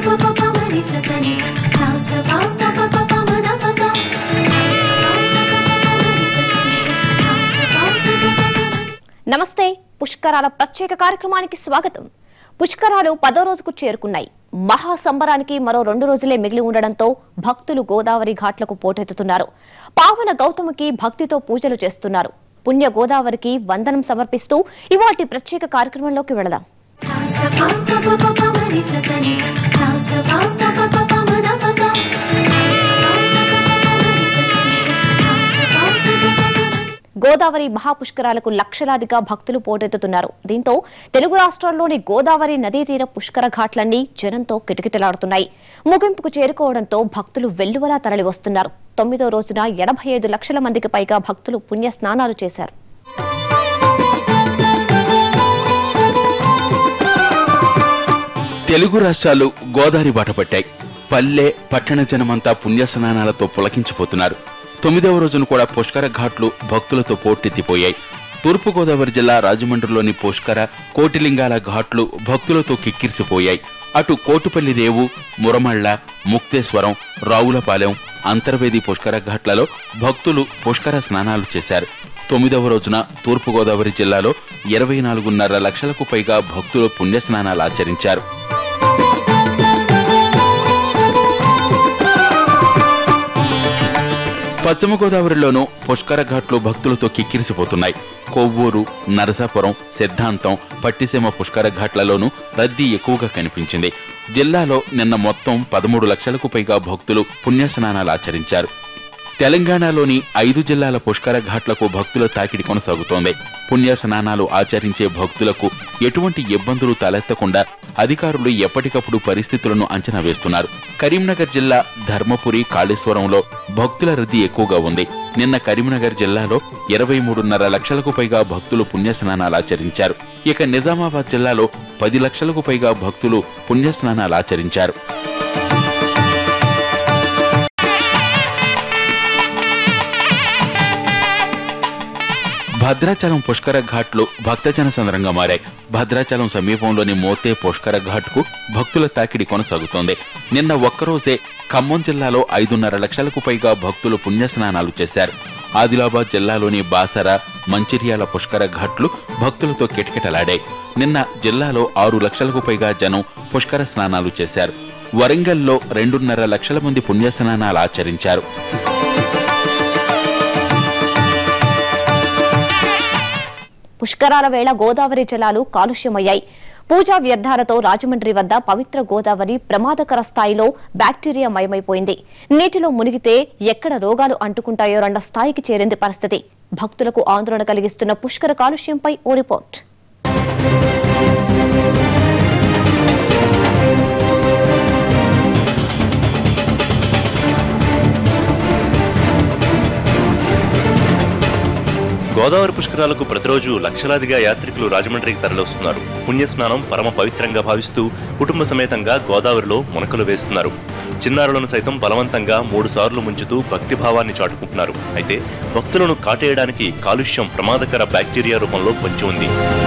pa pa pa ma ni sa sa ni sa sa pa pa pa pa pa ma da pa pa నమస్తే పుష్కరాల ప్రత్యేక కార్యక్రమానికి స్వాగతం పుష్కరాలు పదో రోజుకు చేరుకున్నాయి మహా సంబరానికి మరో రెండు రోజులే మిగిలి ఉండడంతో భక్తులు గోదావరి ఘాట్లకు పోటెత్తుతున్నారు పావన గౌతమికి భక్తితో పూజలు చేస్తున్నారు పుణ్య గోదావరికి వందనం సమర్పిస్తూ ఇవాటి ప్రత్యేక కార్యక్రమంలోకి వెళదాం sa pa pa pa pa pa ma ni sa sa ni sa sa pa pa pa pa pa ma da pa pa Godavari మహాపుష్కరాలకు లక్షలాదిగా భక్తులు పోటెత్తుతున్నారు దీంతో తెలుగు రాష్ట్రాల్లోని గోదావరి నదీ తీర పుష్కర ఘాట్లన్నీ జనంతో కిటకిటలాడుతున్నాయి ముగింపుకు చేరుకోవడంతో భక్తులు వెల్లువలా తరలివస్తున్నారు తొమ్మిదో రోజున ఎనభై ఐదు లక్షల మందికి పైగా భక్తులు పుణ్య స్నానాలు చేశారు తెలుగు రాష్ట్రాలు గోదావరి బాట పట్టాయి పల్లె పట్టణ జనమంతా పుణ్యస్నానాలతో పులకించిపోతున్నారు తొమ్మిదవ రోజున కూడా పుష్కర ఘాట్లు భక్తులతో పోటెత్తిపోయాయి తూర్పుగోదావరి జిల్లా రాజమండ్రిలోని పుష్కర కోటిలింగాల ఘాట్లు భక్తులతో కిక్కిరిసిపోయాయి అటు కోటుపల్లి రేవు మురమళ్ళ ముక్తేశ్వరం రావులపాలెం అంతర్వేది పుష్కర ఘాట్లలో భక్తులు పుష్కర స్నానాలు చేశారు తొమ్మిదవ రోజున తూర్పుగోదావరి జిల్లాలో ఇరవై నాలుగున్నర లక్షలకు పైగా భక్తులు పుణ్యస్నానాలు ఆచరించారు పశ్చిమ గోదావరిలోనూ పుష్కర ఘాట్లు భక్తులతో కిక్కిరిసిపోతున్నాయి కొవ్వూరు నరసాపురం సిద్ధాంతం పట్టిసీమ పుష్కర ఘాట్లలోనూ రద్దీ ఎక్కువగా కనిపించింది జిల్లాలో నిన్న మొత్తం పదమూడు లక్షలకు పైగా భక్తులు పుణ్యస్నానాలు ఆచరించారు తెలంగాణలోని ఐదు జిల్లాల పుష్కర ఘాట్లకు భక్తుల తాకిడి కొనసాగుతోంది పుణ్య స్నానాలు ఆచరించే భక్తులకు ఎటువంటి ఇబ్బందులు తలెత్తకుండా అధికారులు ఎప్పటికప్పుడు పరిస్థితులను అంచనా వేస్తున్నారు కరీంనగర్ జిల్లా ధర్మపురి కాళేశ్వరంలో భక్తుల రద్దీ ఎక్కువగా ఉంది నిన్న కరీంనగర్ జిల్లాలో ఇరవై మూడున్నర లక్షలకు పైగా భక్తులు పుణ్య స్నానాలు ఆచరించారు ఇక నిజామాబాద్ జిల్లాలో పది లక్షలకు పైగా భక్తులు పుణ్య స్నానాలు ఆచరించారు భద్రాచలం పుష్కర ఘాట్లు భక్తజన సంద్రంగా మారాయి భద్రాచలం సమీపంలోని మోతే పుష్కర ఘాట్కు భక్తుల తాకిడి కొనసాగుతోంది నిన్న ఒక్కరోజే ఖమ్మం జిల్లాలో ఐదున్నర లక్షలకు పైగా భక్తులు పుణ్యస్నానాలు చేశారు ఆదిలాబాద్ జిల్లాలోని బాసర మంచిర్యాల పుష్కర ఘాట్లు భక్తులతో కిటకిటలాడాయి నిన్న జిల్లాలో ఆరు లక్షలకు పైగా జనం పుష్కర స్నానాలు చేశారు వరంగల్లో రెండున్నర లక్షల మంది పుణ్యస్నానాలు ఆచరించారు పుష్కరాల వేళ గోదావరి జలాలు కాలుష్యమయ్యాయి పూజా వ్యర్థాలతో రాజమండ్రి వద్ద పవిత్ర గోదావరి ప్రమాదకర స్థాయిలో బ్యాక్టీరియా మయమైపోయింది నీటిలో మునిగితే ఎక్కడ రోగాలు అంటుకుంటాయో రండ స్థాయికి చేరింది పరిస్థితి భక్తులకు ఆందోళన కలిగిస్తున్న పుష్కర కాలుష్యంపై ఓ రిపోర్ట్ గోదావరి పుష్కరాలకు ప్రతిరోజు లక్షలాదిగా యాత్రికులు రాజమండ్రికి తరలివస్తున్నారు పుణ్యస్నానం పరమ పవిత్రంగా భావిస్తూ కుటుంబ సమేతంగా గోదావరిలో మునకలు వేస్తున్నారు చిన్నారులను సైతం బలవంతంగా మూడు సార్లు ముంచుతూ భక్తిభావాన్ని చాటుకుంటున్నారు అయితే భక్తులను కాటేయడానికి కాలుష్యం ప్రమాదకర బ్యాక్టీరియా రూపంలో పొంచి ఉంది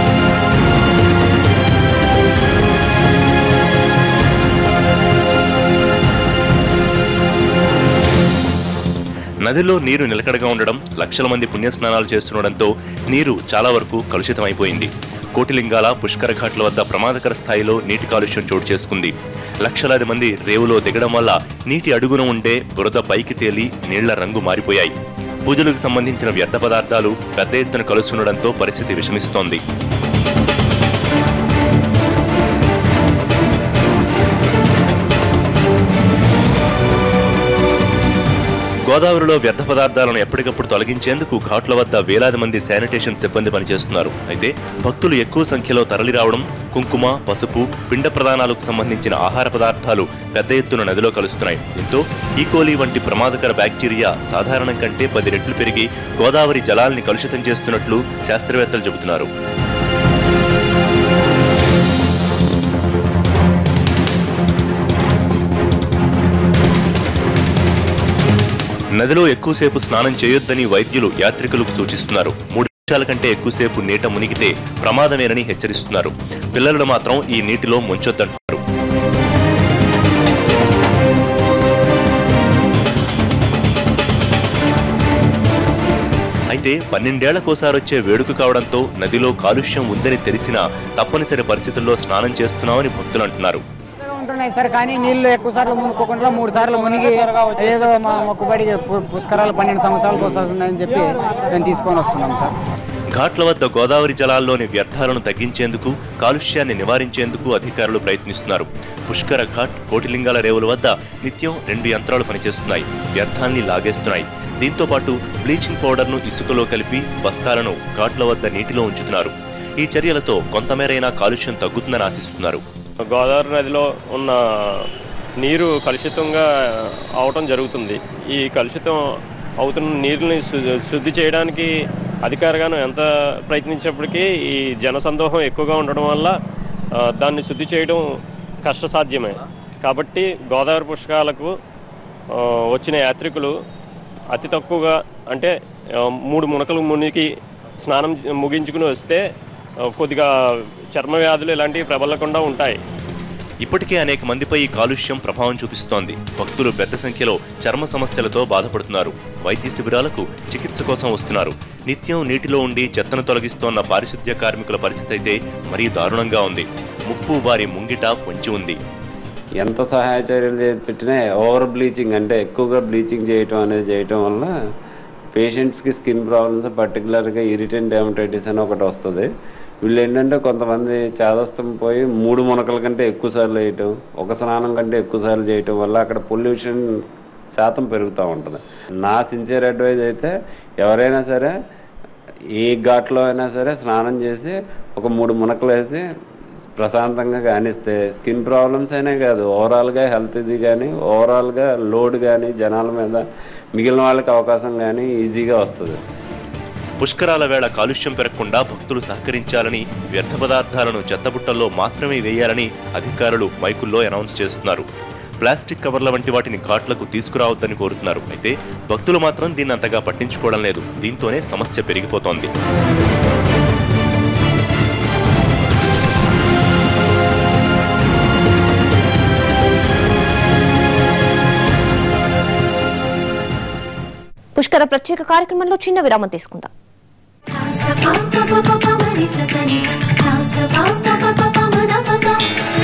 నదిలో నీరు నిలకడగా ఉండడం లక్షల మంది పుణ్యస్నానాలు చేస్తుండడంతో నీరు చాలా వరకు కలుషితమైపోయింది కోటిలింగాల పుష్కర ఘాట్ల వద్ద ప్రమాదకర స్థాయిలో నీటి కాలుష్యం చోటు చేసుకుంది లక్షలాది మంది రేవులో దిగడం వల్ల నీటి అడుగున ఉండే బురద పైకి తేలి నీళ్ల రంగు మారిపోయాయి పూజలకు సంబంధించిన వ్యర్థ పదార్థాలు పెద్ద ఎత్తున కలుస్తుండడంతో పరిస్థితి విషమిస్తోంది గోదావరిలో వ్యర్థ పదార్థాలను ఎప్పటికప్పుడు తొలగించేందుకు ఘాట్ల వద్ద వేలాది మంది శానిటేషన్ సిబ్బంది పనిచేస్తున్నారు అయితే భక్తులు ఎక్కువ సంఖ్యలో తరలి రావడం కుంకుమ పసుపు పిండ ప్రదానాలకు సంబంధించిన ఆహార పదార్థాలు పెద్ద ఎత్తున నదిలో కలుస్తున్నాయి దీంతో ఈకోలీ వంటి ప్రమాదకర బ్యాక్టీరియా సాధారణం కంటే పది రెట్లు పెరిగి గోదావరి జలాల్ని కలుషితం చేస్తున్నట్లు శాస్త్రవేత్తలు చెబుతున్నారు నదిలో ఎక్కువసేపు స్నానం చేయొద్దని వైద్యులు యాత్రికులకు సూచిస్తున్నారు మూడు నిమిషాల కంటే ఎక్కువసేపు నీట మునిగితే ప్రమాదమేనని హెచ్చరిస్తున్నారు పిల్లలను మాత్రం ఈ నీటిలో ముంచొద్దంటున్నారు అయితే పన్నెండేళ్లకోసారి వచ్చే వేడుక కావడంతో నదిలో కాలుష్యం ఉందని తెలిసినా తప్పనిసరి పరిస్థితుల్లో స్నానం చేస్తున్నామని భక్తులు అంటున్నారు ఉంటున్నాయి సార్ కానీ నీళ్లు ఎక్కువ సార్లు మునుక్కోకుండా మూడు సార్లు మునిగి ఏదో మా మొక్కుబడి పు- పుష్కరాలు పన్నెండు సంవత్సరాలకు వస్తున్నాయని చెప్పి మేము తీసుకొని వస్తున్నాం సార్ ఘాట్ల వద్ద గోదావరి జలాల్లోని వ్యర్థాలను తగ్గించేందుకు కాలుష్యాన్ని నివారించేందుకు అధికారులు ప్రయత్నిస్తున్నారు పుష్కర ఘాట్ కోటిలింగాల రేవుల వద్ద నిత్యం రెండు యంత్రాలు పనిచేస్తున్నాయి వ్యర్థాల్ని లాగేస్తున్నాయి దీంతో పాటు బ్లీచింగ్ పౌడర్ను ఇసుకలో కలిపి బస్తాలను ఘాట్ల వద్ద నీటిలో ఉంచుతున్నారు ఈ చర్యలతో కొంతమేరైనా కాలుష్యం తగ్గుతుందని ఆశిస్తున్నారు గోదావరి నదిలో ఉన్న నీరు కలుషితంగా అవటం జరుగుతుంది ఈ కలుషితం అవుతున్న నీరుని శు- శుద్ధి చేయడానికి అధికారిగాను ఎంత ప్రయత్నించినప్పటికీ ఈ జనసందోహం ఎక్కువగా ఉండడం వల్ల ఆ, దాన్ని శుద్ధి చేయడం కష్టసాధ్యమే కాబట్టి గోదావరి పుష్కరాలకు ఆ, వచ్చిన యాత్రికులు అతి తక్కువగా అంటే ఆ, మూడు మునకలు మునికి స్నానం చే- ముగించుకుని వస్తే ఆ, కొద్దిగా చర్మ వ్యాధులు ఇలాంటివి ప్రబలకుండా ఉంటాయి ఇప్పటికే అనేక మందిపై ఈ కాలుష్యం ప్రభావం చూపిస్తోంది భక్తులు పెద్ద సంఖ్యలో చర్మ సమస్యలతో బాధపడుతున్నారు వైద్య శిబిరాలకు చికిత్స కోసం వస్తున్నారు నిత్యం నీటిలో ఉండి చెత్తను తొలగిస్తోన్న పారిశుద్ధ్య కార్మికుల పరిస్థితి అయితే మరీ దారుణంగా ఉంది ముప్పు వారి ముంగిట పొంచి ఉంది ఎంత సహాయ చర్యలు చే- పెట్టినా ఓవర్ బ్లీచింగ్ అంటే ఎక్కువగా బ్లీచింగ్ చేయటం అనేది చేయటం వల్ల పేషెంట్స్కి స్కిన్ ప్రాబ్లమ్స్ పర్టికులర్గా ఇరిటెంట్ డెమటైటిస్ అని ఒకటి వస్తుంది వీళ్ళు ఏంటంటే కొంతమంది చాదస్తం పోయి మూడు మునకల కంటే ఎక్కువ సార్లు వేయటం ఒక స్నానం కంటే ఎక్కువ సార్లు చేయటం వల్ల అక్కడ పొల్యూషన్ శాతం పెరుగుతూ ఉంటుంది నా సిన్సియర్ అడ్వైజ్ అయితే ఎవరైనా సరే ఏ ఘాట్లో అయినా సరే స్నానం చేసి ఒక మూడు మునకలు వేసి ప్రశాంతంగా కానిస్తే స్కిన్ ప్రాబ్లమ్స్ అయినా కాదు ఓవరాల్గా హెల్త్ ఇది కానీ ఓవరాల్గా లోడ్ కానీ జనాల మీద మిగిలిన వాళ్ళకి అవకాశం కానీ ఈజీగా వస్తుంది పుష్కరాల వేళ కాలుష్యం పెరగకుండా భక్తులు సహకరించాలని వ్యర్థ పదార్థాలను చెత్తబుట్టల్లో మాత్రమే వేయాలని అధికారులు మైకుల్లో అనౌన్స్ చేస్తున్నారు ప్లాస్టిక్ కవర్ల వంటి వాటిని ఘాట్లకు తీసుకురావద్దని కోరుతున్నారు అయితే భక్తులు మాత్రం దీన్ని అంతగా పట్టించుకోవడం లేదు దీంతోనే సమస్య పెరిగిపోతోంది పుష్కర ప్రత్యేక కార్యక్రమంలో చిన్న విరామం తీసుకుందాం Sa pa pa pa pa pa ma ni sa sa ni sa. Sa sa pa pa pa pa pa ma da pa pa.